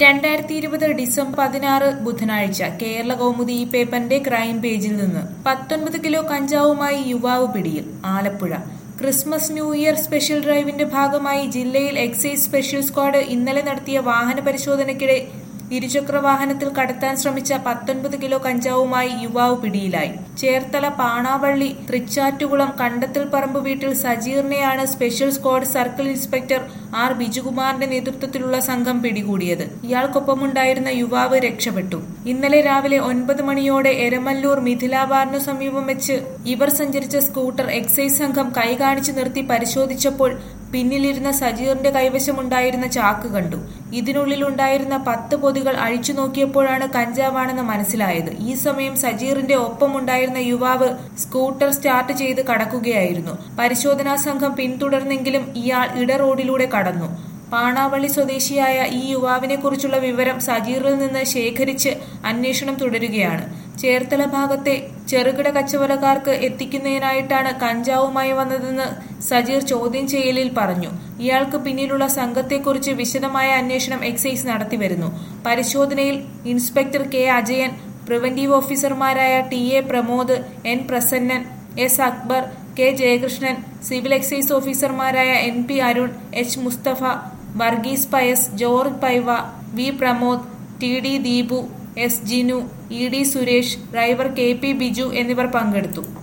രണ്ടായിരത്തി ഇരുപത് ഡിസംബർ പതിനാറ് ബുധനാഴ്ച കേരള കൗമുദി ഈ പേപ്പറിന്റെ ക്രൈം പേജിൽ നിന്ന് പത്തൊൻപത് കിലോ കഞ്ചാവുമായി യുവാവ് പിടിയിൽ Alappuzha Christmas new year special ഡ്രൈവിന്റെ ഭാഗമായി ജില്ലയിൽ എക്സൈസ് സ്പെഷ്യൽ സ്ക്വാഡ് ഇന്നലെ നടത്തിയ വാഹന പരിശോധനയ്ക്കിടെ ഇരുചക്ര വാഹനത്തിൽ കടത്താൻ ശ്രമിച്ച പത്തൊൻപത് കിലോ കഞ്ചാവുമായി യുവാവ് പിടിയിലായി ചേർത്തല പാണാവള്ളി തൃച്ചാറ്റുകുളം കണ്ടത്തിൽ പറമ്പ് വീട്ടിൽ സജീറിനെയാണ് special squad circle inspector R ബിജുകുമാറിന്റെ നേതൃത്വത്തിലുള്ള സംഘം പിടികൂടിയത് ഇയാൾക്കൊപ്പമുണ്ടായിരുന്ന യുവാവ് രക്ഷപ്പെട്ടു ഇന്നലെ രാവിലെ ഒൻപത് മണിയോടെ എരമല്ലൂർ മിഥില ബാറിനു സമീപം വെച്ച് ഇവർ സഞ്ചരിച്ച സ്കൂട്ടർ എക്സൈസ് സംഘം കൈ കാണിച്ചു നിർത്തി പരിശോധിച്ചപ്പോൾ പിന്നിലിരുന്ന സജീറിന്റെ കൈവശമുണ്ടായിരുന്ന ചാക്ക് കണ്ടു ഇതിനുള്ളിലുണ്ടായിരുന്ന പത്ത് പൊതികൾ അഴിച്ചു നോക്കിയപ്പോഴാണ് കഞ്ചാവാണെന്ന് മനസ്സിലായത് ഈ സമയം സജീറിന്റെ ഒപ്പമുണ്ടായിരുന്ന യുവാവ് സ്കൂട്ടർ സ്റ്റാർട്ട് ചെയ്ത് കടക്കുകയായിരുന്നു പരിശോധനാ സംഘം പിന്തുടർന്നെങ്കിലും ഇയാൾ ഇട റോഡിലൂടെ കടന്നു പാണാവള്ളി സ്വദേശിയായ ഈ യുവാവിനെ കുറിച്ചുള്ള വിവരം സജീറിൽ നിന്ന് ശേഖരിച്ച് അന്വേഷണം തുടരുകയാണ് ചേർത്തല ഭാഗത്തെ ചെറുകിട കച്ചവടക്കാർക്ക് എത്തിക്കുന്നതിനായിട്ടാണ് കഞ്ചാവുമായി വന്നതെന്ന് സജീർ ചോദ്യം ചെയ്യലിൽ പറഞ്ഞു ഇയാൾക്ക് പിന്നിലുള്ള സംഘത്തെക്കുറിച്ച് വിശദമായ അന്വേഷണം എക്സൈസ് നടത്തിവരുന്നു പരിശോധനയിൽ ഇൻസ്പെക്ടർ കെ അജയൻ പ്രിവന്റീവ് ഓഫീസർമാരായ T A Pramod N Prasannan S Akbar K Jayakrishnan civil excise ഓഫീസർമാരായ N P Arun H Musthafa Varghese Pius George Paiva V Pramod T D Deepu S Jinu E D Suresh driver K P Biju എന്നിവർ പങ്കെടുത്തു